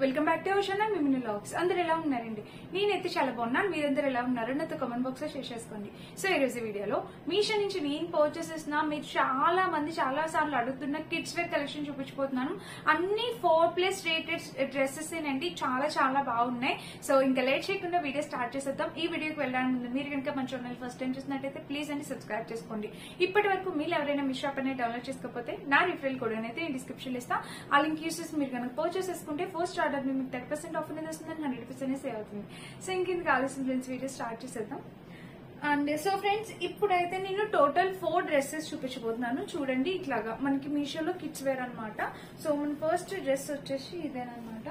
welcome back to our channel మిమిని లాగ్స్ అందరు ఎలా ఉన్నారండి నేనైతే చాలా బాగున్నాను మీరందరూ ఎలా ఉన్నారు నాతో కామెంట్ బాక్స్ లో షేర్ చేసుకోండి సో ఈ రోజు వీడియోలో మీషో నుంచి నేను పర్చేస్ చేసిన మీరు చాలా మంది చాలా సార్లు అడుగుతున్న కిడ్స్ వేర్ కలెక్షన్ చూపించిపోతున్నాను అన్ని ఫోర్ ప్లస్ రేటెడ్ డ్రెస్సెస్ ఏనండి చాలా చాలా బాగున్నాయి సో ఇంకా లేట్ చేయకుండా వీడియో స్టార్ట్ చేసేద్దాం ఈ వీడియోకి వెళ్ళడానికి ముందు మీరు కనుక మన ఛానల్ ఫస్ట్ టైం చూసినట్టయితే ప్లీజ్ అండి సబ్స్క్రైబ్ చేసుకోండి ఇప్పటి వరకు మీరు ఎవరైనా మీ షాప్ అనేది డౌన్లోడ్ చేసుకోకపోతే నా రిఫరల్ కోడ్ అయితే నేను డిస్క్రిప్షన్ ఇస్తా ఆ లింక్ యూస్ చేసి మీరు కనుక పర్చేస్ చేసుకుంటే ఫస్ట్ ఆర్డర్ మీకు థర్టీ పర్సెంట్ ఆఫర్ అనేది వస్తుంది హండ్రెడ్ పర్సెంట్ సేవ్ అవుతుంది సో ఇంకెందుకు ఆలస్యం ఫ్రెండ్స్ వీడియో స్టార్ట్ చేసేద్దాం అండ్ సో ఫ్రెండ్స్ ఇప్పుడైతే నేను టోటల్ ఫోర్ డ్రెస్సెస్ చూపించబోతున్నాను చూడండి ఇట్లాగా మనకి మీషోలో కిడ్స్ వేర్ అన్నమాట సో మన ఫస్ట్ డ్రెస్ వచ్చేసి ఇదేనమాట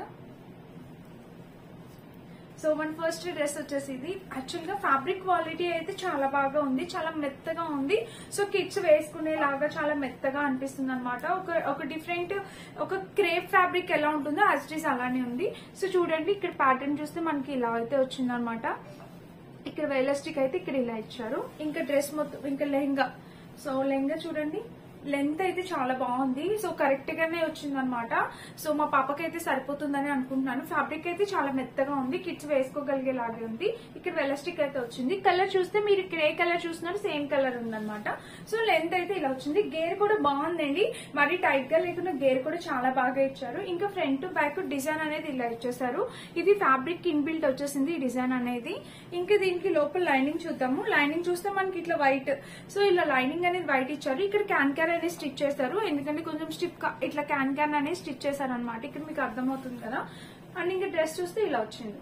సో మన ఫస్ట్ డ్రెస్ వచ్చేసి ఇది యాక్చువల్ గా ఫ్యాబ్రిక్ క్వాలిటీ అయితే చాలా బాగా ఉంది చాలా మెత్తగా ఉంది సో కిడ్స్ వేసుకునేలాగా చాలా మెత్తగా అనిపిస్తుంది అనమాట ఒక ఒక డిఫరెంట్ ఒక క్రేప్ ఫ్యాబ్రిక్ ఎలా ఉంటుందో యాజ్ ఇట్ ఈస్ అలానే ఉంది సో చూడండి ఇక్కడ ప్యాటర్న్ చూస్తే మనకి ఇలా అయితే వచ్చిందనమాట ఇక్కడ ఎలాస్టిక్ అయితే ఇక్కడ ఇలా ఇచ్చారు ఇంకా డ్రెస్ మొత్తం ఇంకా లెహంగా సో లెహంగా చూడండి లెంత్ అయితే చాలా బాగుంది సో కరెక్ట్ గానే వచ్చింది అనమాట సో మా పాపకి అయితే సరిపోతుందని అనుకుంటున్నాను ఫ్యాబ్రిక్ అయితే చాలా మెత్తగా ఉంది కిడ్స్ వేసుకోగలిగేలాగే ఉంది ఇక్కడ ఎలాస్టిక్ అయితే వచ్చింది కలర్ చూస్తే మీరు ఇక్కడ ఏ కలర్ చూస్తున్నారు సేమ్ కలర్ ఉందన్నమాట సో లెంత్ అయితే ఇలా వచ్చింది గేర్ కూడా బాగుందండి మరి టైట్ గా లేకుండా గేర్ కూడా చాలా బాగా ఇచ్చారు ఇంకా ఫ్రంట్ బ్యాక్ డిజైన్ అనేది ఇలా ఇచ్చేసారు ఇది ఫ్యాబ్రిక్ ఇన్బిల్ట్ వచ్చేసింది ఈ డిజైన్ అనేది ఇంకా దీనికి లోపల లైనింగ్ చూద్దాము లైనింగ్ చూస్తే మనకి ఇట్లా వైట్ సో ఇలా లైనింగ్ అనేది వైట్ ఇచ్చారు ఇక్కడ క్యాన్ క్యాన్ అనేది స్టిచ్ చేశారు ఎందుకంటే కొంచెం స్టిప్ ఇట్లా క్యాన్ క్యాన్ అనేది స్టిచ్ చేశారు అనమాట ఇక్కడ మీకు అర్థమవుతుంది కదా అండ్ ఇంకా డ్రెస్ చూస్తే ఇలా వచ్చింది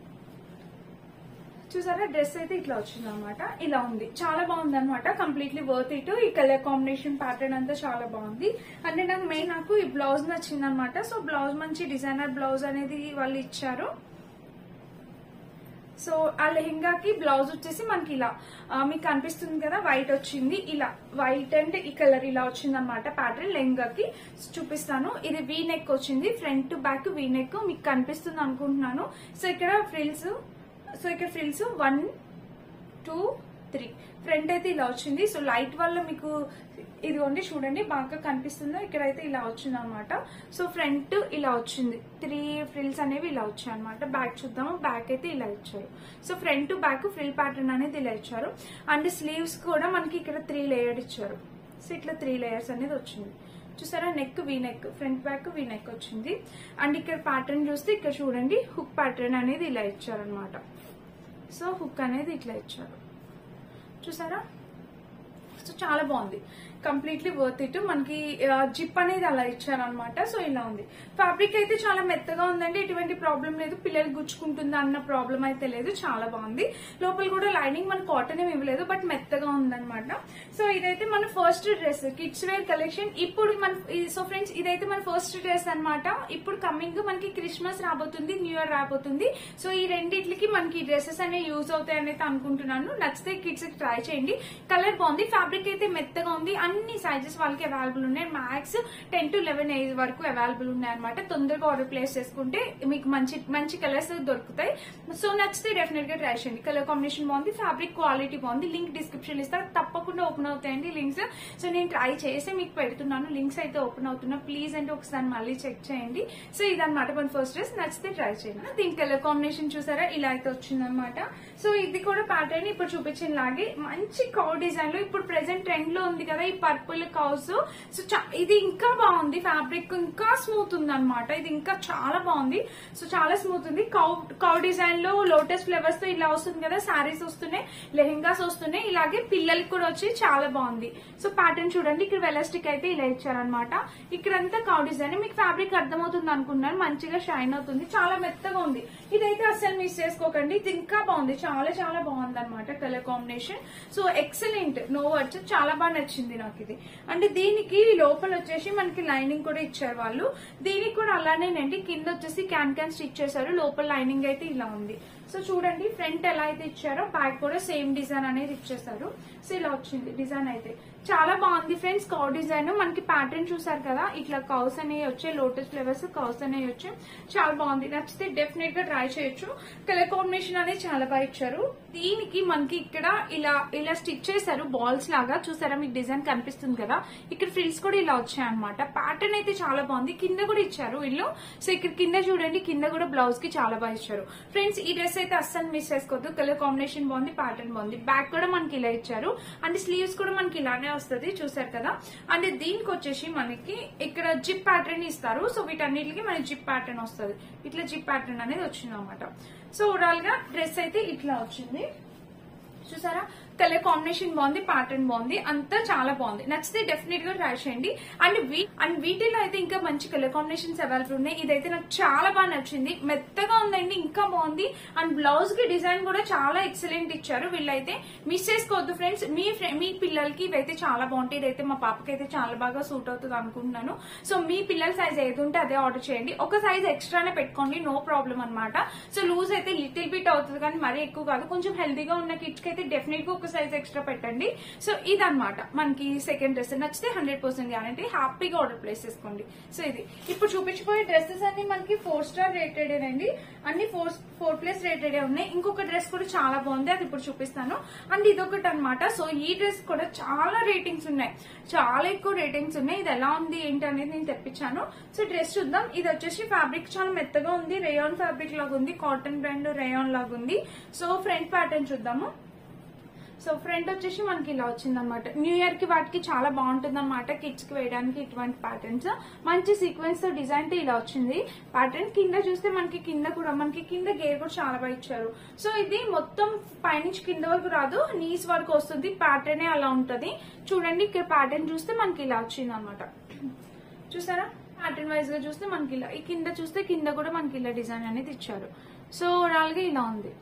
చూసారా డ్రెస్ అయితే ఇట్లా వచ్చింది అనమాట ఇలా ఉంది చాలా బాగుంది అనమాట కంప్లీట్లీ వర్త్ ఇట్ ఈ కలర్ కాంబినేషన్ ప్యాటర్న్ అంతా చాలా బాగుంది అంటే నాకు మెయిన్ నాకు ఈ బ్లౌజ్ నచ్చింది అనమాట సో బ్లౌజ్ మంచి డిజైనర్ బ్లౌజ్ అనేది వాళ్ళు ఇచ్చారు సో ఆ లెహెంగాకి బ్లౌజ్ వచ్చేసి మనకి ఇలా ఆ, మీకు కనిపిస్తుంది కదా వైట్ వచ్చింది ఇలా వైట్ అండ్ ఈ కలర్ ఇలా వచ్చింది అనమాట ప్యాటర్న్ లెహంగాకి చూపిస్తాను ఇది వీ నెక్ వచ్చింది ఫ్రంట్ బ్యాక్ వీ నెక్ మీకు కనిపిస్తుంది అనుకుంటున్నాను సో ఇక్కడ ఫ్రిల్స్ సో ఇక్కడ frills one two three front అయితే ఇలా వచ్చింది సో లైట్ వల్ల మీకు ఇదిగోండి చూడండి బాగా కనిపిస్తుందో ఇక్కడైతే ఇలా వచ్చింది అనమాట సో ఫ్రంట్ ఇలా వచ్చింది త్రీ ఫ్రిల్స్ అనేవి ఇలా వచ్చాయి అనమాట బ్యాక్ చూద్దాము బ్యాక్ అయితే ఇలా ఇచ్చారు so front back frill pattern అనేది ఇలా ఇచ్చారు అండ్ స్లీవ్స్ కూడా మనకి ఇక్కడ త్రీ లేయర్ ఇచ్చారు సో ఇట్లా త్రీ లేయర్స్ అనేది వచ్చింది చూసారా neck V neck front back V neck వచ్చింది అండ్ ఇక్కడ ప్యాటర్న్ చూస్తే ఇక్కడ చూడండి హుక్ ప్యాటర్న్ అనేది ఇలా ఇచ్చారనమాట సో హుక్ అనేది ఇట్లా ఇచ్చారు చూసారా సో చాలా బాగుంది కంప్లీట్లీ వర్త్ ఇట్ మనకి జిప్ అనేది అలా ఇచ్చారనమాట సో ఇలా ఉంది ఫ్యాబ్రిక్ అయితే చాలా మెత్తగా ఉందండి ఎటువంటి ప్రాబ్లం లేదు పిల్లలు గుచ్చుకుంటుందా అన్న ప్రాబ్లం అయితే లేదు చాలా బాగుంది లోపల కూడా లైనింగ్ మన కాటన్ ఏమి ఇవ్వలేదు బట్ మెత్తగా ఉందన్నమాట సో ఇదైతే మన first dress kids wear collection ఇప్పుడు మన సో ఫ్రెండ్స్ ఇదైతే మన ఫస్ట్ డ్రెస్ అన్నమాట ఇప్పుడు కమింగ్ మనకి క్రిస్మస్ రాబోతుంది న్యూ ఇయర్ రాబోతుంది సో ఈ రెండిట్లకి మనకి డ్రెస్సెస్ అనేవి యూజ్ అవుతాయని అయితే అనుకుంటున్నాను నచ్చితే కిడ్స్ ట్రై చేయండి కలర్ బాగుంది ఫ్యాబ్రిక్ అయితే మెత్తగా ఉంది అన్ని సైజెస్ వాళ్ళకి అవైలబుల్ ఉన్నాయి max ten to eleven age వరకు అవైలబుల్ ఉన్నాయి అనమాట తొందరగా ఆర్డర్ ప్లేస్ చేసుకుంటే మీకు మంచి మంచి కలర్స్ దొరుకుతాయి సో నచ్చితే డెఫినెట్ గా ట్రై చేయండి కలర్ కాంబినేషన్ బాగుంది ఫ్యాబ్రిక్ క్వాలిటీ బాగుంది లింక్ డిస్క్రిప్షన్ ఇస్తా తప్పకుండా ఓపెన్ అవుతాయండి లింక్స్ సో నేను ట్రై చేసి మీకు పెడుతున్నాను లింక్స్ అయితే ఓపెన్ అవుతున్నా ప్లీజ్ అంటే ఒకసారి మళ్ళీ చెక్ చేయండి సో ఇదన్నమాట మన ఫస్ట్ డ్రెస్ నచ్చితే ట్రై చేయండి దీని కలర్ కాంబినేషన్ చూసారా ఇలా అయితే వచ్చిందనమాట సో ఇది కూడా ప్యాటర్న్ ఇప్పుడు చూపించిన లాగే మంచి కౌ డిజైన్ లో ఇప్పుడు ప్రెసెంట్ ట్రెండ్ లో ఉంది కదా ఈ పర్పుల్ కౌస్ సో చా- ఇది ఇంకా బాగుంది ఫ్యాబ్రిక్ ఇంకా స్మూత్ ఉంది అనమాట ఇది ఇంకా చాలా బాగుంది సో చాలా స్మూత్ ఉంది కౌ కౌ డిజైన్ లో లోటస్ ఫ్లవర్స్ తో ఇలా వస్తుంది కదా సారీస్ వస్తున్నాయి లెహెంగాస్ వస్తున్నాయి ఇలాగే పిల్లలకి కూడా వచ్చి చాలా బాగుంది సో ప్యాటర్న్ చూడండి ఇక్కడ వెలాస్టిక్ అయితే ఇలా ఇచ్చారనమాట ఇక్కడంతా కౌ డిజైన్ మీకు ఫ్యాబ్రిక్ అర్థమవుతుంది అనుకున్నాను మంచిగా షైన్ అవుతుంది చాలా మెత్తగా ఉంది ఇదైతే అస్సలు మిస్ చేసుకోకండి ఇది ఇంకా బాగుంది చాలా చాలా బాగుంది అనమాట colour combination so excellent no words చాలా బాగా నచ్చింది నాకు ఇది అంటే దీనికి లోపల వచ్చేసి మనకి లైనింగ్ కూడా ఇచ్చారు వాళ్ళు దీనికి కూడా అలానేనండి కింద వచ్చేసి క్యాన్ క్యాన్ స్టిచ్ చేశారు లోపల లైనింగ్ అయితే ఇలా ఉంది సో చూడండి ఫ్రంట్ ఎలా అయితే ఇచ్చారో బ్యాక్ కూడా సేమ్ డిజైన్ అనేది ఇచ్చేసారు సో ఇలా వచ్చింది డిజైన్ అయితే చాలా బాగుంది ఫ్రెండ్స్ కౌ డిజైన్ మనకి ప్యాటర్న్ చూసారు కదా ఇట్లా కౌస్ అనేవి వచ్చాయి లోటస్ ఫ్లేవర్స్ కౌస్ అనేవి వచ్చాయి చాలా బాగుంది నచ్చితే డెఫినెట్ గా ట్రై చేయొచ్చు కలర్ కాంబినేషన్ అనేది చాలా బాగా ఇచ్చారు దీనికి మనకి ఇక్కడ ఇలా ఇలా స్టిచ్ చేశారు బాల్స్ లాగా చూసారా మీకు డిజైన్ కనిపిస్తుంది కదా ఇక్కడ ఫ్రిల్స్ కూడా ఇలా వచ్చాయి అనమాట ప్యాటర్న్ అయితే చాలా బాగుంది కింద కూడా ఇచ్చారు వీళ్ళు సో ఇక్కడ కింద చూడండి కింద కూడా బ్లౌజ్ కి చాలా బాగా ఇచ్చారు ఫ్రెండ్స్ ఈ డ్రెస్ అయితే అస్సలు మిస్ చేసుకోవద్దు కలర్ కాంబినేషన్ బాగుంది ప్యాటర్న్ బాగుంది బ్యాక్ కూడా మనకి ఇలా ఇచ్చారు అండ్ స్లీవ్స్ కూడా మనకి ఇలానే వస్తుంది చూసారు కదా అండ్ దీనికి వచ్చేసి మనకి ఇక్కడ జిప్ ప్యాటర్న్ ఇస్తారు సో వీటన్నిటికి మనకి జిప్ ప్యాటర్న్ వస్తుంది ఇట్లా జిప్ ప్యాటర్న్ అనేది వచ్చింది అనమాట సో ఓవరాల్ గా డ్రెస్ అయితే ఇట్లా వచ్చింది చూసారా కలర్ కాంబినేషన్ బాగుంది ప్యాటర్న్ బాగుంది అంతా చాలా బాగుంది నచ్చితే డెఫినెట్ గా ట్రై చేయండి అండ్ వీ- అండ్ వీటిలో అయితే ఇంకా మంచి కలర్ కాంబినేషన్స్ అవైలబుల్ ఉన్నాయి ఇదైతే నాకు చాలా బాగా నచ్చింది మెత్తగా ఉందండి ఇంకా బాగుంది అండ్ బ్లౌజ్ కి డిజైన్ కూడా చాలా ఎక్సలెంట్ ఇచ్చారు వీళ్ళైతే మిస్ చేసుకోవద్దు ఫ్రెండ్స్ మీ ఫ్రె- మీ పిల్లలకి ఇవైతే చాలా బాగుంటాయి ఇదైతే మా పాపకి అయితే చాలా బాగా సూట్ అవుతుంది అనుకుంటున్నాను సో మీ పిల్లల సైజ్ ఏది ఉంటే అదే ఆర్డర్ చేయండి ఒక సైజ్ ఎక్స్ట్రానే పెట్టుకోండి నో ప్రాబ్లం అన్నమాట సో లూజ్ అయితే లిటిల్ బిట్ అవుతుంది కానీ మరీ ఎక్కువ కాదు కొంచెం హెల్తీగా ఉన్న కిడ్స్ కి అయితే డెఫినెట్ గా ఒక సైజ్ ఎక్స్ట్రా పెట్టండి సో ఇదన్నమాట మనకి సెకండ్ డ్రెస్ నచ్చితే హండ్రెడ్ పర్సెంట్ గ్యారంటీ హ్యాపీగా ఆర్డర్ ప్లేస్ చేసుకోండి సో ఇది ఇప్పుడు చూపించిపోయే డ్రెస్సెస్ అన్ని మనకి ఫోర్ స్టార్ రేటెడ్ అండి అన్ని ఫోర్ ఫోర్ ప్లస్ రేటెడ్ ఉన్నాయి ఇంకొక డ్రెస్ కూడా చాలా బాగుంది అది ఇప్పుడు చూపిస్తాను అండ్ ఇదొకటి అన్నమాట సో ఈ డ్రెస్ కూడా చాలా రేటింగ్స్ ఉన్నాయి చాలా ఎక్కువ రేటింగ్స్ ఉన్నాయి ఇది ఎలా ఉంది ఏంటి అనేది నేను తెప్పించాను సో డ్రెస్ చూద్దాం ఇది వచ్చేసి ఫ్యాబ్రిక్ చాలా మెత్తగా ఉంది రేయాన్ ఫ్యాబ్రిక్ లాగా ఉంది కాటన్ బ్రాండ్ రేయాన్ లాగా ఉంది సో ఫ్రంట్ ప్యాటర్న్ చూద్దాము సో ఫ్రంట్ వచ్చేసి మనకి ఇలా వచ్చింది అనమాట న్యూ ఇయర్ కి వాటికి చాలా బాగుంటుంది అనమాట కిడ్స్ కి వేయడానికి ఇటువంటి ప్యాటర్న్స్ మంచి సీక్వెన్స్ తో డిజైన్ తో ఇలా వచ్చింది ప్యాటర్న్ కింద చూస్తే మనకి కింద కూడా మనకి కింద గేర్ కూడా చాలా బాగా ఇచ్చారు సో ఇది మొత్తం పైనుంచి కింద వరకు రాదు నీస్ వరకు వస్తుంది ప్యాటర్నే అలా ఉంటది చూడండి ఇక్కడ ప్యాటర్న్ చూస్తే మనకి ఇలా వచ్చింది అనమాట చూసారా ప్యాటర్న్ వైజ్ గా చూస్తే మనకి ఇలా ఈ కింద చూస్తే కింద కూడా మనకి ఇలా డిజైన్ అనేది ఇచ్చారు సో ఓవరాల్ గా ఇలా ఉంది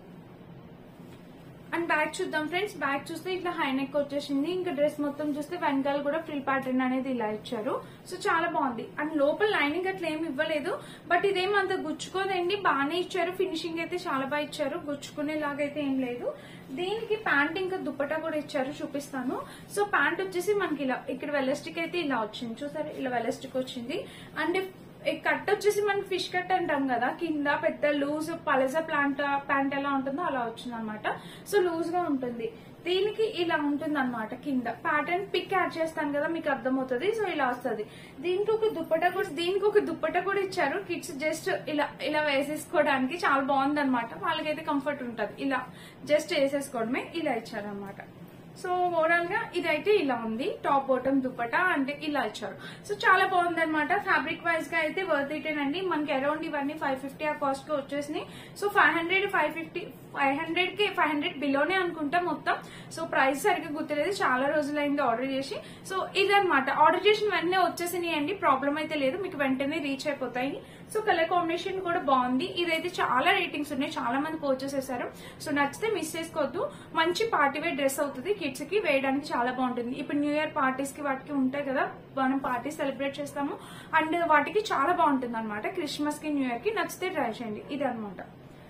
అండ్ బ్యాక్ చూద్దాం ఫ్రెండ్స్ బ్యాక్ చూస్తే ఇట్లా హై నెక్ వచ్చేసింది ఇంకా డ్రెస్ మొత్తం చూస్తే వెనకాల కూడా ఫ్రిల్ ప్యాటర్న్ అనేది ఇలా ఇచ్చారు సో చాలా బాగుంది అండ్ లోపల లైనింగ్ అట్లా ఏమి ఇవ్వలేదు బట్ ఇదేం అంత గుచ్చుకోదండి బాగానే ఇచ్చారు ఫినిషింగ్ అయితే చాలా బాగా ఇచ్చారు గుచ్చుకునేలాగా అయితే ఏం లేదు దీనికి ప్యాంట్ ఇంకా దుప్పటా కూడా ఇచ్చారు చూపిస్తాను సో ప్యాంట్ వచ్చేసి మనకి ఇలా ఇక్కడ వెలస్టిక్ అయితే ఇలా వచ్చింది చూసారు ఇలా వెలస్టిక్ వచ్చింది అండ్ ఈ కట్ వచ్చేసి మనం ఫిష్ కట్ అంటాం కదా కింద పెద్ద లూజ్ పలజా ప్లాంట్ ప్యాంట్ ఎలా ఉంటుందో అలా వచ్చింది అనమాట సో లూజ్ గా ఉంటుంది దీనికి ఇలా ఉంటుంది అనమాట కింద ప్యాటర్న్ పిక్ యాడ్ చేస్తాను కదా మీకు అర్థమవుతుంది సో ఇలా వస్తుంది దీనికి ఒక దుప్పట కూడా దీనికి ఒక దుప్పట కూడా ఇచ్చారు కిడ్స్ జస్ట్ ఇలా ఇలా వేసేసుకోవడానికి చాలా బాగుంది అనమాట వాళ్ళకైతే కంఫర్ట్ ఉంటుంది ఇలా జస్ట్ వేసేసుకోవడమే ఇలా ఇచ్చారనమాట సో ఓవరాల్ గా ఇదైతే ఇలా ఉంది టాప్ బాటమ్ దుప్పటా అంటే ఇలా ఇచ్చారు సో చాలా బాగుంది అనమాట ఫ్యాబ్రిక్ వైజ్ గా అయితే వర్త్ ఇట్ అండి మనకి అరౌండ్ ఇవన్నీ ఫైవ్ ఫిఫ్టీ ఆ కాస్ట్ కి వచ్చేసినాయి so five hundred five fifty five hundred కి ఫైవ్ హండ్రెడ్ బిలోనే అనుకుంటా మొత్తం సో ప్రైస్ సరిగ్గా గుర్తులేదు చాలా రోజులైంది ఆర్డర్ చేసి సో ఇదన్నమాట ఆర్డర్ చేసిన వెంటనే వచ్చేసినాయి అండి ప్రాబ్లం అయితే లేదు మీకు వెంటనే రీచ్ అయిపోతాయి సో కలర్ కాంబినేషన్ కూడా బాగుంది ఇదైతే చాలా రేటింగ్స్ ఉన్నాయి చాలా మంది పర్చేస్ చేశారు సో నచ్చితే మిస్ చేసుకోవద్దు మంచి పార్టీ వేర్ డ్రెస్ అవుతుంది కిడ్స్ కి వేయడానికి చాలా బాగుంటుంది ఇప్పుడు న్యూ ఇయర్ పార్టీస్ కి వాటికి ఉంటాయి కదా మనం పార్టీ సెలబ్రేట్ చేస్తాము అండ్ వాటికి చాలా బాగుంటుంది అనమాట క్రిస్మస్ కి న్యూ ఇయర్ కి నచ్చితే ట్రై చేయండి ఇది అనమాట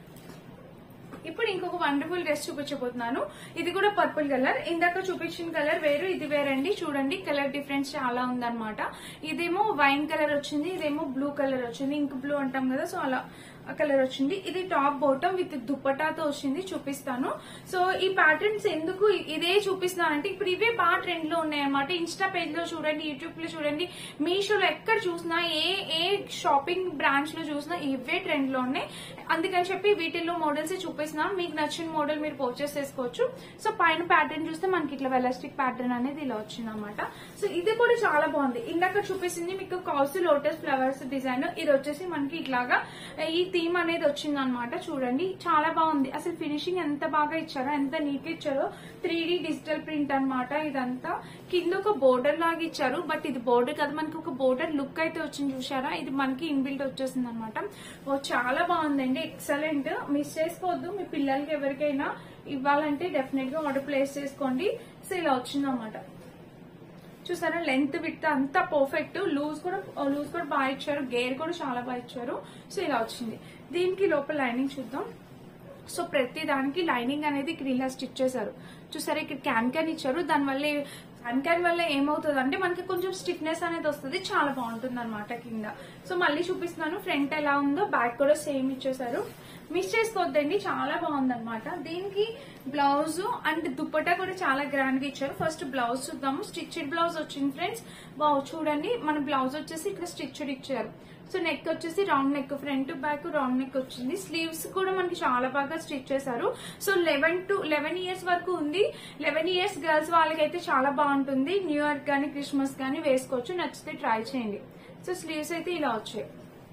ఇప్పుడు ఇంకొక వండర్ఫుల్ డ్రెస్ చూపించబోతున్నాను ఇది కూడా పర్పుల్ కలర్ ఇందాక చూపించిన కలర్ వేరు ఇది వేరండి చూడండి కలర్ డిఫరెన్స్ చాలా ఉందన్నమాట ఇదేమో వైన్ కలర్ వచ్చింది ఇదేమో బ్లూ కలర్ వచ్చింది ఇంక్ బ్లూ అంటాం కదా సో అలా కలర్ వచ్చింది ఇది టాప్ బాటమ్ విత్ దుప్పటాతో వచ్చింది చూపిస్తాను సో ఈ ప్యాటర్న్స్ ఎందుకు ఇదే చూపిస్తున్నానంటే ఇప్పుడు ఇవే బాగా ట్రెండ్ లో ఉన్నాయి అనమాట ఇన్స్టా పేజ్ లో చూడండి యూట్యూబ్ లో చూడండి మీషోలో ఎక్కడ చూసినా ఏ ఏ షాపింగ్ బ్రాంచ్ లో చూసినా ఇవే ట్రెండ్ లో ఉన్నాయి అందుకని చెప్పి వీటిల్లో మోడల్స్ చూపిస్తున్నాను మీకు నచ్చిన మోడల్ మీరు పర్చేస్ చేసుకోవచ్చు సో పైన ప్యాటర్న్ చూస్తే మనకి ఇట్లా వెలాస్టిక్ ప్యాటర్న్ అనేది ఇలా వచ్చింది అనమాట సో ఇది కూడా చాలా బాగుంది ఇందాక చూపిస్తుంది మీకు కౌసు లోటస్ ఫ్లవర్స్ డిజైన్ ఇది వచ్చేసి మనకి ఇట్లాగా ఈ థీమ్ అనేది వచ్చింది అనమాట చూడండి చాలా బాగుంది అసలు ఫినిషింగ్ ఎంత బాగా ఇచ్చారో ఎంత నీట్ ఇచ్చారో త్రీ డిజిటల్ ప్రింట్ అన్నమాట ఇదంతా కింద ఒక బోర్డర్ లాగా ఇచ్చారు బట్ ఇది బోర్డర్ కదా మనకి ఒక బోర్డర్ లుక్ అయితే వచ్చింది చూసారా ఇది మనకి ఇన్బిల్ట్ వచ్చేసింది అనమాట ఓ చాలా బాగుందండి ఎక్సలెంట్ మిస్ చేసుకోవద్దు మీ పిల్లలకి ఎవరికైనా ఇవ్వాలంటే డెఫినెట్ గా ఆర్డర్ ప్లేస్ చేసుకోండి సో ఇలా వచ్చింది అనమాట చూసారా లెంత్ విత్ అంతా పర్ఫెక్ట్ లూజ్ కూడా లూజ్ కూడా బాగా ఇచ్చారు గేర్ కూడా చాలా బాగా ఇచ్చారు సో ఇలా వచ్చింది దీనికి లోపల లైనింగ్ చూద్దాం సో ప్రతి దానికి లైనింగ్ అనేది ఇక్కడ ఇలా స్టిచ్ చేశారు చూసారా ఇక్కడ క్యాన్ క్యాన్ ఇచ్చారు దానివల్ల క్యాన్ క్యాన్ వల్ల ఏమవుతుంది అంటే మనకి కొంచెం స్టిఫ్నెస్ అనేది వస్తుంది చాలా బాగుంటుంది అనమాట కింద సో మళ్ళీ చూపిస్తున్నాను ఫ్రంట్ ఎలా ఉందో బ్యాక్ కూడా సేమ్ ఇచ్చేసారు మిస్ చేసుకోవద్దండి చాలా బాగుంది అనమాట దీనికి బ్లౌజ్ అండ్ దుప్పటా కూడా చాలా గ్రాండ్ గా ఇచ్చారు ఫస్ట్ బ్లౌజ్ చూద్దాము స్టిచ్డ్ బ్లౌజ్ వచ్చింది ఫ్రెండ్స్ బాగు చూడండి మన బ్లౌజ్ వచ్చేసి ఇక్కడ స్టిచ్డ్ ఇచ్చారు సో నెక్ వచ్చేసి round neck front back round neck వచ్చింది స్లీవ్స్ కూడా మనకి చాలా బాగా స్టిచ్ చేశారు so eleven to eleven years వరకు ఉంది లెవెన్ ఇయర్స్ గర్ల్స్ వాళ్ళకైతే చాలా బాగుంటుంది న్యూ ఇయర్ కానీ క్రిస్మస్ కానీ వేసుకోవచ్చు నచ్చితే ట్రై చేయండి సో స్లీవ్స్ అయితే ఇలా వచ్చాయి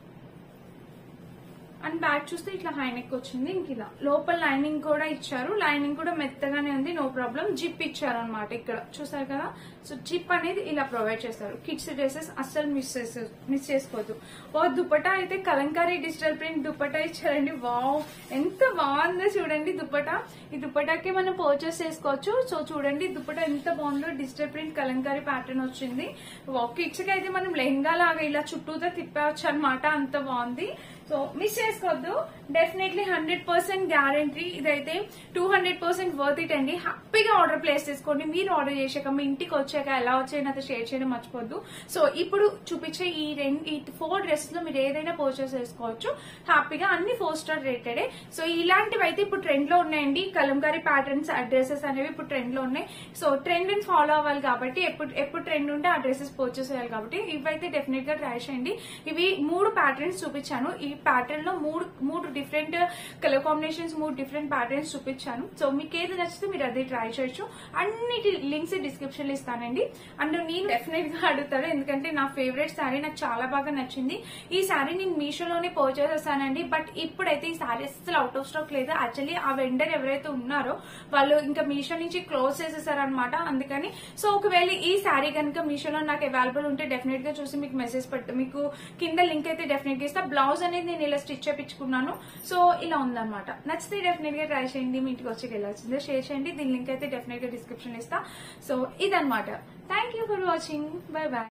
అండ్ బ్యాక్ చూస్తే ఇట్లా హై నెక్ వచ్చింది ఇంక ఇలా లోపల లైనింగ్ కూడా ఇచ్చారు లైనింగ్ కూడా మెత్తగానే ఉంది నో ప్రాబ్లం జిప్ ఇచ్చారు అనమాట ఇక్కడ చూసారు కదా సో జిప్ అనేది ఇలా ప్రొవైడ్ చేస్తారు కిడ్స్ డ్రెస్సెస్ అస్సలు మిస్ చేసే మిస్ చేసుకోవద్దు ఓ దుపట్టా అయితే కలంకారీ డిజిటల్ ప్రింట్ దుపట్టా ఇచ్చారండి వావ్ ఎంత బాగుందో చూడండి దుపట్టా ఈ దుపట్టాకి మనం పర్చేస్ చేసుకోవచ్చు సో చూడండి దుపట్టా ఎంత బాగుందో డిజిటల్ ప్రింట్ కలంకారీ ప్యాటర్న్ వచ్చింది కిడ్స్ కి అయితే మనం లెహంగా లాగా ఇలా చుట్టూతో తిప్పవచ్చు అనమాట అంత బాగుంది సో మిస్ చేసుకోవద్దు డెఫినెట్లీ హండ్రెడ్ పర్సెంట్ గ్యారంటీ ఇదైతే two hundred percent worth it అండి హ్యాపీగా ఆర్డర్ ప్లేస్ చేసుకోండి మీరు ఆర్డర్ చేశాక మీ ఇంటికి వచ్చాక ఎలా వచ్చాయో నాతో షేర్ చేయడం మర్చిపోద్దు సో ఇప్పుడు చూపించే ఈ రెండు ఈ ఫోర్ డ్రెస్ లో మీరు ఏదైనా పర్చేస్ చేసుకోవచ్చు హ్యాపీగా అన్ని ఫోర్ స్టార్ రేటెడే సో ఇలాంటివి అయితే ఇప్పుడు ట్రెండ్ లో ఉన్నాయండి కలంకారీ ప్యాటర్న్స్ డ్రెస్సెస్ అనేవి ఇప్పుడు ట్రెండ్ లో ఉన్నాయి సో ట్రెండ్ ని ఫాలో అవ్వాలి కాబట్టి ఎప్పుడు ఎప్పుడు ట్రెండ్ ఉంటే ఆ డ్రెస్సెస్ పర్చేస్ చేయాలి కాబట్టి ఇవైతే డెఫినెట్ గా ట్రై చేయండి ఇవి మూడు ప్యాటర్న్స్ చూపించాను ఈ ప్యాటర్న్ లో మూడు మూడు డిఫరెంట్ కలర్ కాంబినేషన్స్ మూడు డిఫరెంట్ ప్యాటర్న్స్ చూపించాను సో మీకు ఏది నచ్చితే మీరు అదే ట్రై చేయొచ్చు అన్నిటి లింక్స్ డిస్క్రిప్షన్ లో ఇస్తానండి అండ్ నేను డెఫినెట్ గా అడుగుతాను ఎందుకంటే నా ఫేవరెట్ శారీ నాకు చాలా బాగా నచ్చింది ఈ శారీ నేను మీషోలోనే పర్చేస్ చేశానండి బట్ ఇప్పుడైతే ఈ శారీ అసలు అవుట్ ఆఫ్ స్టాక్ లేదు యాక్చువల్లీ ఆ వెండర్ ఎవరైతే ఉన్నారో వాళ్ళు ఇంకా మీషో నుంచి క్లోజ్ చేసేసారనమాట అందుకని సో ఒకవేళ ఈ శారీ కనుక మీషోలో నాకు అవైలబుల్ ఉంటే డెఫినెట్ గా చూసి మీకు మెసేజ్ పెట్ట మీకు కింద లింక్ అయితే డెఫినెట్ గా ఇస్తా బ్లౌజ్ అనేది నేను ఇలా స్టిచ్ చేపించుకున్నాను సో ఇలా ఉందన్నమాట నచ్చితే డెఫినెట్ గా ట్రై చేయండి మీ ఇంటికి వచ్చి వెళ్ళాల్సిందే షేర్ చేయండి దీని లింక్ అయితే డెఫినెట్ గా డిస్క్రిప్షన్ ఇస్తా సో ఇదన్నమాట thank you for watching bye bye